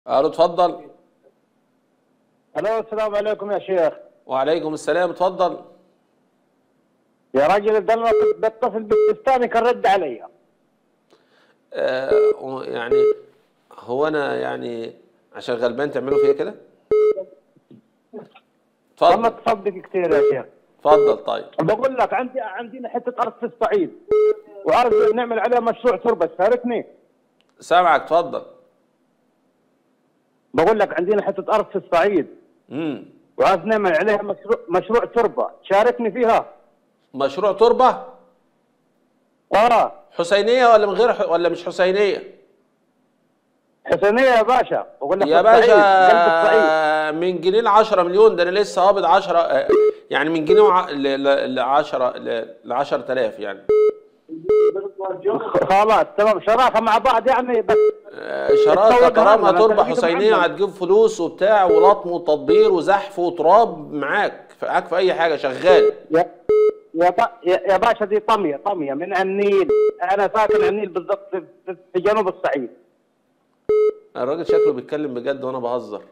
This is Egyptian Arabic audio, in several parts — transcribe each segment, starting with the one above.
الو اتفضل الو السلام عليكم يا شيخ وعليكم السلام اتفضل يا راجل ده انا بتصل بالبستاني كان رد عليا آه يعني هو انا يعني عشان غلبان تعملوا فيا كده والله اتفضل تصدق كثير يا شيخ اتفضل طيب بقول لك عندي عندنا حته ارض في الصعيد وارض نعمل عليها مشروع تربه شاركني سامعك اتفضل بقول لك عندنا حته ارض في الصعيد امم وعايز نعمل عليها مشروع مشروع تربه شاركني فيها مشروع تربه اه حسينيه ولا من غير ح... ولا مش حسينيه حسينيه يا باشا بقول لك يا في الصعيد، باشا قلب الصعيد من جنيه ل 10 مليون ده انا لسه قابض 10 آه، يعني من جنيه وع- ل ل- ل 10 ل 10000 يعني خلاص تمام شراكه مع بعض يعني بس آه، شراكه تسوي كرامه معانا، تربه أنا حسينيه معانا. هتجيب فلوس وبتاع ولطم وتطبير وزحف وتراب معاك معاك في اي حاجه شغال يا يا با- يا يا باشا دي طميه طميه من النيل انا ساكن على النيل بالضبط في- في- في جنوب الصعيد الراجل شكله بيتكلم بجد وانا بهزر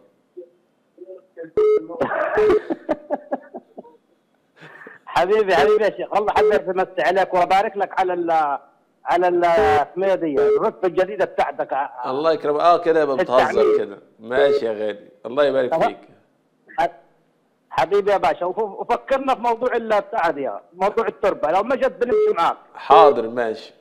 حبيبي حبيبي يا شيخ والله حبيت امسي عليك وابارك لك على ال على ال اسمها إيه دي الرتبه الجديده بتاعتك الله يكرمك اه كده يبقى بتهزر التعليم. كده ماشي يا غالي الله يبارك أها. فيك ح- حبيبي يا باشا وف- وفكرنا في موضوع ال- بتاع دي موضوع التربه لو ما جت بنمشي معاك حاضر ماشي